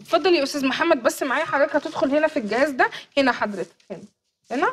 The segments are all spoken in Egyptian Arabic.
اتفضل يا استاذ محمد بس معايا حضرتك هتدخل هنا في الجهاز ده هنا حضرتك هنا هنا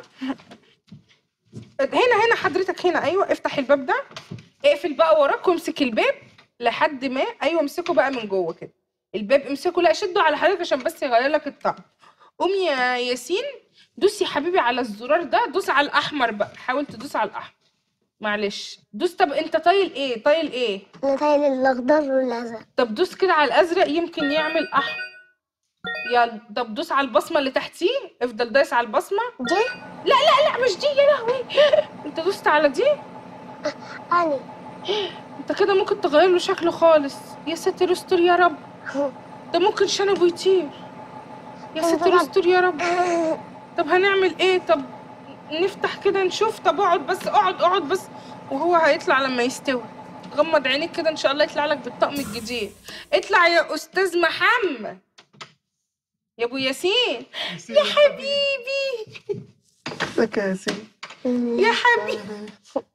هنا هنا حضرتك هنا ايوه افتح الباب ده اقفل بقى وراك وامسك الباب لحد ما ايوه امسكه بقى من جوه كده الباب امسكه لا شده على حضرتك عشان بس يغير لك الطعم قوم يا ياسين دوس يا حبيبي على الزرار ده دوس على الاحمر بقى حاول تدوس على الاحمر معلش دوس طب انت طايل ايه طايل ايه انا طايل الاخضر والازرق طب دوس كده على الازرق يمكن يعمل احمر يلا طب دوس على البصمه اللي تحتيه افضل دايس على البصمه دي لا لا لا مش دي يا لهوي انت دوست على دي اني انت كده ممكن تغير له شكله خالص يا ساتر استر يا رب ده ممكن شنبه يطير يا ساتر استر يا رب طب هنعمل ايه طب نفتح كده نشوف طب اقعد بس اقعد اقعد بس وهو هيطلع لما يستوي غمض عينيك كده ان شاء الله يطلع لك بالطقم الجديد اطلع يا استاذ محمد يا ابو ياسين يا حبيبي ازيك يا ياسين يا حبيبي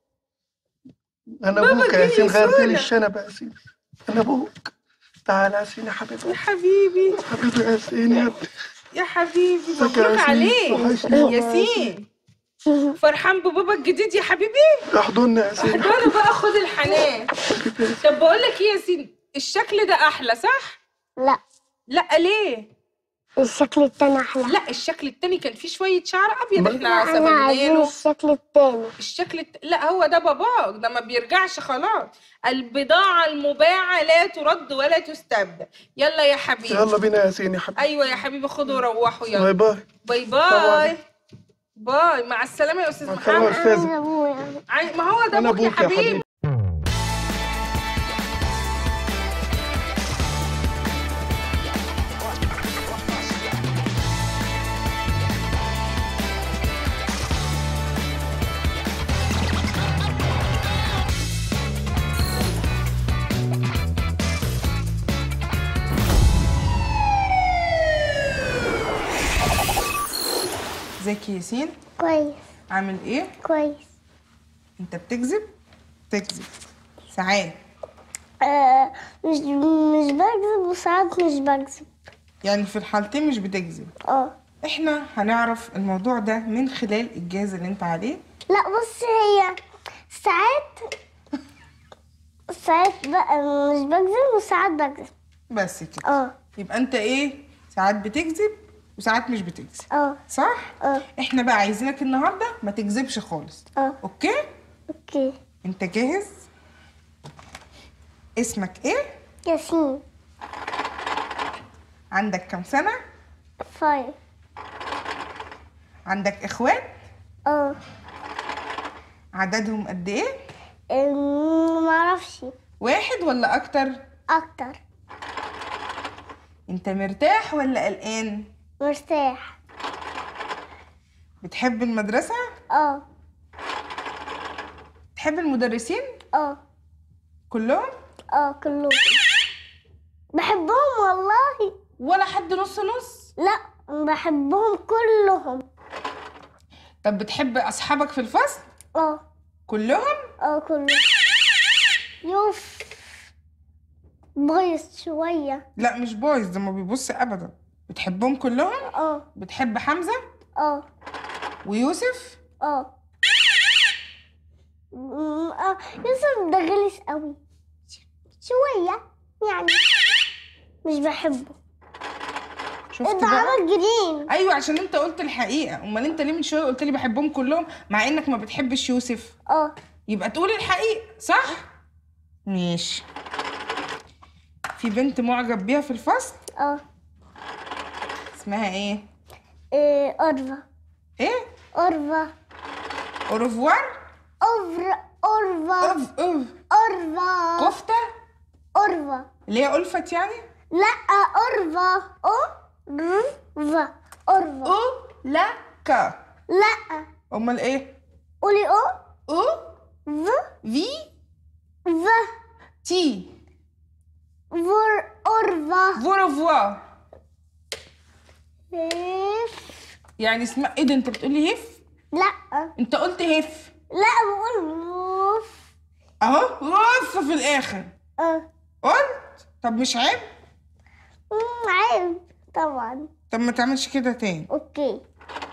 انا بابا ابوك يا جاي ياسين غيرت يسولك. لي الشنب يا ياسين انا ابوك تعال يا ياسين يا يا حبيبي حبيبي حبيبي يا ياسين يا ابني يا حبيبي ازيك يا مبروك ياسين؟ عليك وحشني. ياسين فرحان ببابا الجديد يا حبيبي احضني يا ياسين احضنه بقى خد الحنان طب بقول لك ايه يا ياسين الشكل ده احلى صح لا لا ليه الشكل التاني احلى لا الشكل التاني كان فيه شويه شعر ابيض احنا لا، احنا عايزين سبناه الشكل التاني الشكل الت... لا هو ده باباك ده ما بيرجعش خلاص البضاعة المباعة لا ترد ولا تستبدل يلا يا حبيبي يلا بينا يا ياسين يا حبيبي ايوه يا حبيبي خدوا وروحوا باي يلا باي باي طبعاً. باي باي مع السلامة يا استاذ مع السلامة يا محمد أستاذ. أنا أبويا. عاي- ما هو ده انا ابوك يا ابوك يا حبيبي حبيبي ازيك يا ياسين كويس عامل ايه كويس انت بتكذب تكذب ساعات آه مش مش بكذب وساعات مش بكذب يعني في الحالتين مش بتكذب اه احنا هنعرف الموضوع ده من خلال الجهاز اللي انت عليه لا بص هي ساعات ساعات بقى مش بكذب وساعات بكذب بس كده اه يبقى انت ايه ساعات بتكذب وساعات مش بتكذب اه صح اه احنا بقى عايزينك النهارده ما تكذبش خالص اه اوكي اوكي انت جاهز اسمك ايه ياسين عندك كام سنه فايف عندك اخوات اه عددهم قد ايه أم، معرفش واحد ولا اكتر اكتر انت مرتاح ولا قلقان مرتاح بتحب المدرسه اه بتحب المدرسين اه كلهم اه كلهم بحبهم والله ولا حد نص نص لا بحبهم كلهم طب بتحب اصحابك في الفصل اه كلهم اه كلهم يوف بايظ شوية لا مش بايظ ده ما بيبص ابدا بتحبهم كلهم اه بتحب حمزه اه ويوسف اه أمم، اه يوسف ده غلس قوي شوية يعني مش بحبه شفت ده بقى عمل جرين ايوه عشان انت قلت الحقيقه امال انت ليه من شويه قلت لي بحبهم كلهم مع انك ما بتحبش يوسف اه يبقى تقول الحقيقه صح ماشي في بنت معجب بيها في الفصل اه اسمها ايه إيه، أرفا ايه أرفا اوروفوار أفر أرفا اوف اوف أرفا كفته أرفا اللي هي ألفت يعني لا أرفا أرفا أرفا او لا كا لا امال ايه قولي أو او ف في ف تي فور أرفا فوروفوار هف يعني اسمها ايه ده انت بتقولي هف لا انت قلت هف لا بقول وف اهو وف في الاخر اه قلت طب مش عيب أمم، عيب طبعا طب ما تعملش كده تاني اوكي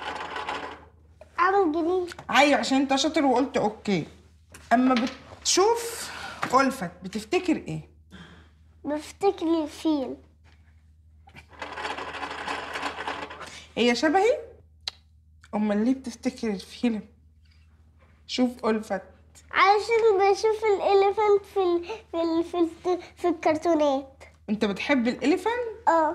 اعمل جنيه ايوه عشان انت شاطر وقلت اوكي اما بتشوف ألفت بتفتكر ايه بفتكر الفيل هي شبهي امال ليه بتفتكر الفيلم شوف ألفت علشان بشوف الاليفنت في ال... في ال... في, ال... في الكرتونات انت بتحب الاليفانت اه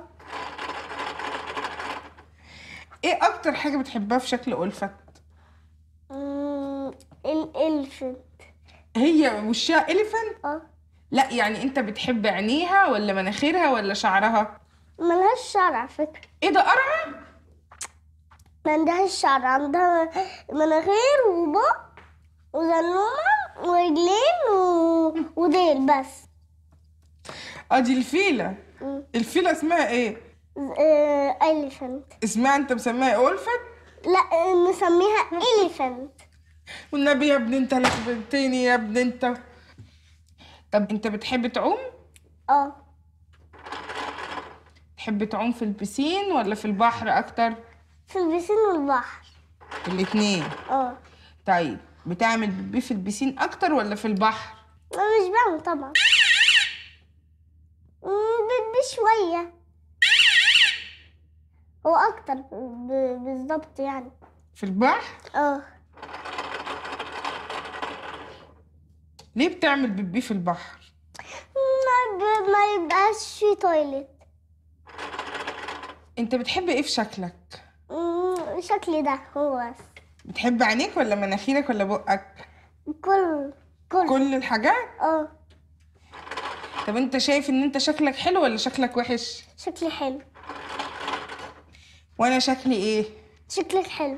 ايه اكتر حاجه بتحبها في شكل ألفت مم، الاليفنت هي وشها اليفانت اه لا يعني انت بتحب عينيها ولا مناخيرها ولا شعرها ملهاش شعر على فكرة ايه ده قرعه ما عندهاش شعر عندها مناخير وبق وزنومة ورجلين و... وديل بس اه دي الفيله مم. الفيله اسمها ايه آه، elephant اسمها انت مسميها ألفت لا آه، نسميها elephant والنبي يا ابني انت لخبطتني يا ابني انت طب انت بتحب تعوم اه تحب تعوم في البسين ولا في البحر اكتر في البسين والبحر الاتنين اه طيب بتعمل بيبي في البسين اكتر ولا في البحر أنا مش بعمل طبعا مم، ب- بشوية هو أكتر ب- بالظبط يعني في البحر اه ليه بتعمل بيبي في البحر ما, ب... ما يبقاش في تويلت انت بتحب ايه في شكلك مم، شكلي ده هو بس بتحب عينيك ولا مناخيرك ولا بقك كل كل كل الحاجات اه طب انت شايف ان انت شكلك حلو ولا شكلك وحش شكلي حلو وانا شكلي ايه شكلك حلو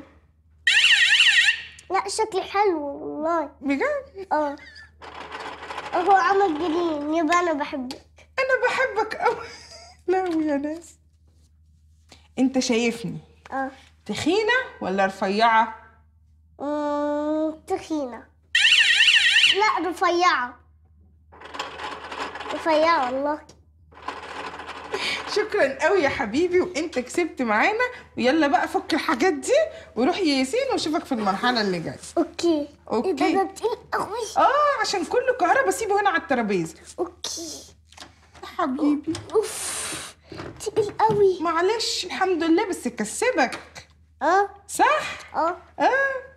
لا شكلي حلو والله بجد اه هو عمل جنين يبقى انا بحبك انا بحبك قوي لا يا ناس انت شايفني اه تخينه ولا رفيعه مم، تخينة لا رفيعة رفيعة والله شكرا قوي يا حبيبي وانت كسبت معانا ويلا بقى فك الحاجات دي وروح يا ياسين واشوفك في المرحله اللي جايه اوكي أوكي. ايه ده ده تقيل قوي اه عشان كله كهرباء سيبه هنا على الترابيزه اوكي يا حبيبي اوف تقيل قوي معلش الحمد لله بس كسبك اه صح اه اه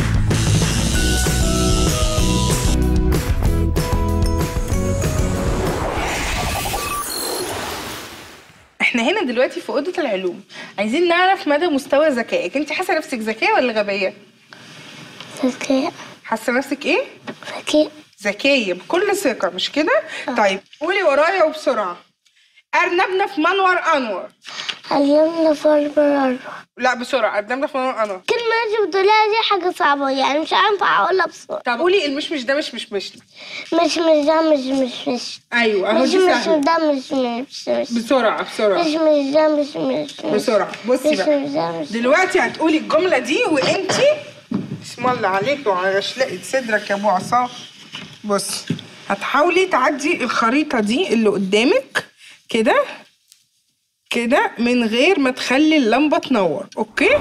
احنا هنا دلوقتي في اوضه العلوم عايزين نعرف مدى مستوى ذكائك انت حاسه نفسك ذكيه ولا غبيه ذكاء حاسه نفسك ايه ذكاء ذكيه بكل ثقه مش كده طيب قولي ورايا وبسرعه ارنبنا في منور انور اليوم فربر لا بسرعه ارنبنا في منور انور كلمة انت بتقولها دي حاجة صعبة يعني مش هينفع اقولها بسرعة طب قولي المشمش ده مش مش مش مش مش ده مش مش مش ايوه اهو مش دي مش سهله ده مش مش مش بسرعه بسرعه مش مش ده مش مش مش بسرعه بصي مش بقى مش ده مش دلوقتي هتقولي الجمله دي وانتي بسم الله عليك وعلى شلقة صدرك يا ابو عصام بص هتحاولي تعدي الخريطه دي اللي قدامك كده كده من غير ما تخلي اللمبه تنور اوكي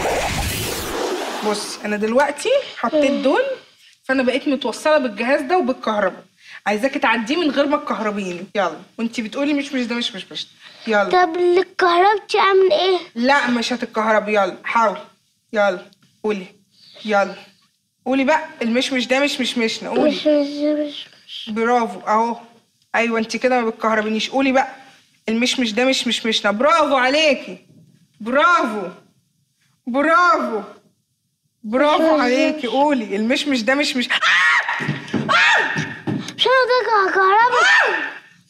بص انا دلوقتي حطيت دول فانا بقيت متوصله بالجهاز ده وبالكهرباء عايزاكي تعديه من غير ما تكهربيني يلا وانتي بتقولي مش مش ده مش مش مش يلا طب الكهربتي اعمل ايه؟ لا مش هتتكهربي يلا حاولي يلا قولي يلا قولي بقى المشمش ده مش مش مشنا قولي مش مش ده مش مش برافو اهو ايوه انت كده ما بتكهربنيش قولي بقى المشمش ده مش مش مشنا برافو عليكي برافو برافو برافو عليكي قولي المشمش ده مش مش آه! مش هقدر كهربك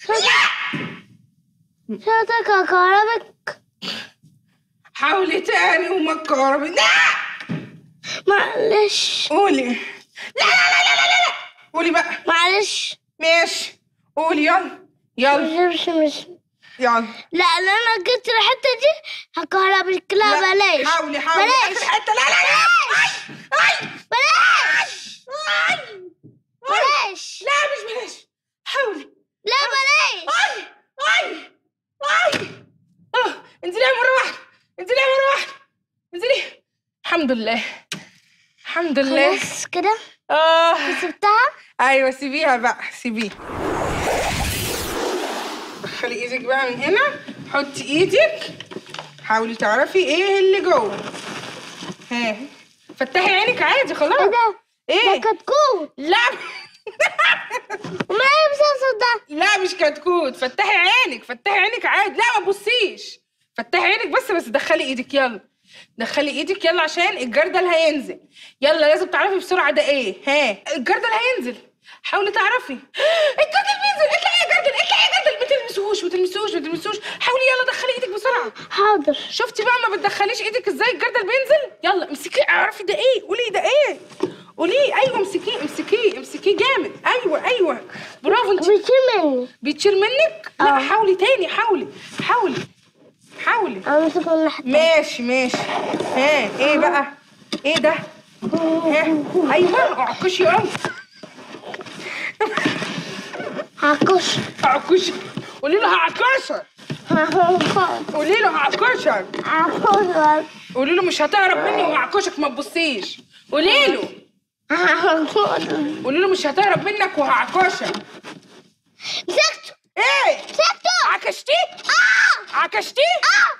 مش هقدر كهربك حاولي تاني وما تكهربي لا معلش قولي لا لا لا لا لا لا قولي بقى معلش ماشي قولي يلا يلا مش مش مش يلا لا لا انا جبت الحته دي هكهربك لا, بلاش حاولي حاولي بلاش اخر حته لا لا لا اي اي بلاش اي بلاش لا مش بلاش حاولي لا بلاش اي اي اي اه انزلي مره واحده انزلي مره واحده انزلي الحمد لله الحمد لله خلاص كده اه سبتها ايوه سيبيها بقى سيبيها دخلي ايدك بقى من هنا حطي ايدك حاولي تعرفي ايه اللي جوه ها فتحي عينك عادي خلاص ايه ده؟ ايه ده كتكوت لا وما ايه المسلسل ده؟ لا مش كتكوت فتحي عينك فتحي عينك عادي لا ما تبصيش فتحي عينك بس بس دخلي ايدك يلا دخلي ايدك يلا عشان الجردل هينزل يلا لازم تعرفي بسرعه ده ايه ها الجردل هينزل حاولي تعرفي الجردل بينزل اطلعي يا جردل اطلعي يا جردل ما تلمسوهوش ما تلمسوهوش ما تلمسوهوش حاولي يلا دخلي ايدك بسرعه حاضر شفتي بقى ما بتدخليش ايدك ازاي الجردل بينزل يلا امسكيه اعرفي ده ايه قولي ده ايه قولي ايوه امسكيه امسكيه امسكيه جامد ايوه ايوه برافو انت بيطير مني بيطير منك لا آه. حاولي تاني حاولي حاولي حاولي انا مسك من ناحية ماشي ماشي ها ايه بقى ايه ده ها ايوه اعكشي قوي هكش اعكشي قولي له هعكشك هكش قولي له هعكشك هكش قولي له مش هتهرب مني وهعكشك ما تبصيش قولي له قولي له مش هتهرب منك وهعكشك مسكته ايه مسكته عكشتيه اه عكشتيه اه